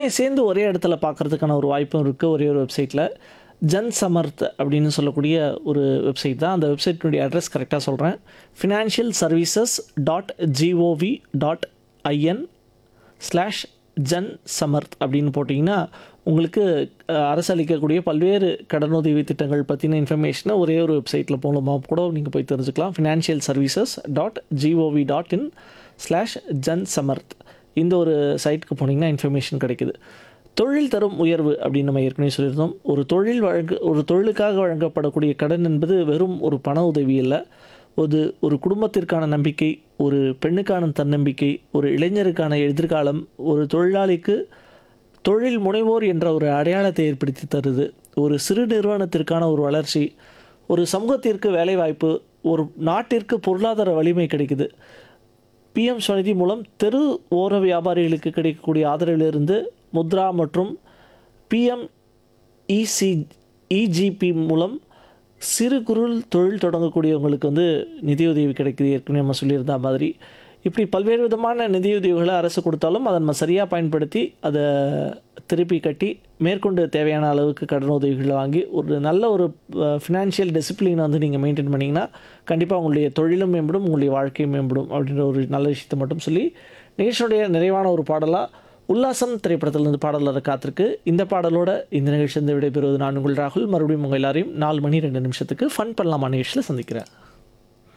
ரெண்டுமே சேர்ந்து ஒரே இடத்துல பார்க்குறதுக்கான ஒரு வாய்ப்பும் இருக்குது ஒரே ஒரு வெப்சைட்டில் ஜன் சமர்த் அப்படின்னு சொல்லக்கூடிய ஒரு வெப்சைட் தான் அந்த வெப்சைட்டினுடைய அட்ரஸ் கரெக்டாக சொல்கிறேன் financial services dot G O V dot I N slash Jan Samarth அப்படின்னு போட்டிங்கன்னா உங்களுக்கு அஹ், அரசு அளிக்கக்கூடிய பல்வேறு கடனுதவி திட்டங்கள் பற்றின இன்ஃபர்மேஷனை ஒரே ஒரு வெப்சைட்டில் மூலமாக கூட நீங்கள் போய் தெரிஞ்சுக்கலாம் financial services dot G O V dot in slash Jan Samarth இந்த ஒரு சைட்டுக்கு போனீங்கன்னா இன்ஃபர்மேஷன் கிடைக்குது தொழில் தரும் உயர்வு அப்படின்னு நம்ம ஏற்கனவே சொல்லியிருந்தோம் ஒரு தொழில் வழங்க ஒரு தொழிலுக்காக வழங்கப்படக்கூடிய கடன் என்பது வெறும் ஒரு பண உதவி இல்லை ஒரு ஒரு குடும்பத்திற்கான நம்பிக்கை ஒரு பெண்ணுக்கான தன்னம்பிக்கை ஒரு இளைஞருக்கான எதிர்காலம் ஒரு தொழிலாளிக்கு தொழில் முனைவோர் என்ற ஒரு அடையாளத்தை ஏற்படுத்தி தருது ஒரு சிறு நிறுவனத்திற்கான ஒரு வளர்ச்சி ஒரு சமூகத்திற்கு வேலைவாய்ப்பு ஒரு நாட்டிற்கு பொருளாதார வலிமை கிடைக்குது பிஎம் ஸ்வநிதி மூலம் தெரு ஓர வியாபாரிகளுக்கு கிடைக்கக்கூடிய ஆதரவிலிருந்து முத்ரா மற்றும் பிஎம் இசி இஜிபி மூலம் சிறு குறு தொழில் தொடங்கக்கூடியவங்களுக்கு வந்து நிதியுதவி கிடைக்குது ஏற்கனவே நம்ம சொல்லியிருந்த மாதிரி இப்படி பல்வேறு விதமான நிதியுதவிகளை அரசு கொடுத்தாலும் அதை நம்ம சரியாக பயன்படுத்தி அதை திருப்பி கட்டி மேற்கொண்டு தேவையான அளவுக்கு கடன் உதவிகளை வாங்கி ஒரு நல்ல ஒரு ஃபினான்ஷியல் டிசிப்ளினை வந்து நீங்கள் மெயின்டைன் பண்ணிங்கன்னா கண்டிப்பாக உங்களுடைய தொழிலும் மேம்படும் உங்களுடைய வாழ்க்கையும் மேம்படும் அப்படின்ற ஒரு நல்ல விஷயத்தை மட்டும் சொல்லி நிகழ்ச்சியுடைய நிறைவான ஒரு பாடலாக உல்லாசம் திரைப்படத்திலிருந்து பாடல் வர காத்திருக்கு இந்த பாடலோட இந்த நிகழ்ச்சியிலிருந்து விடைபெறுவது நான் உங்கள் ராகுல் மறுபடியும் உங்கள் எல்லாரையும் நாலு மணி ரெண்டு நிமிஷத்துக்கு ஃபன் பண்ணலாமா நிகழ்ச்சியில் சந்திக்கிறேன்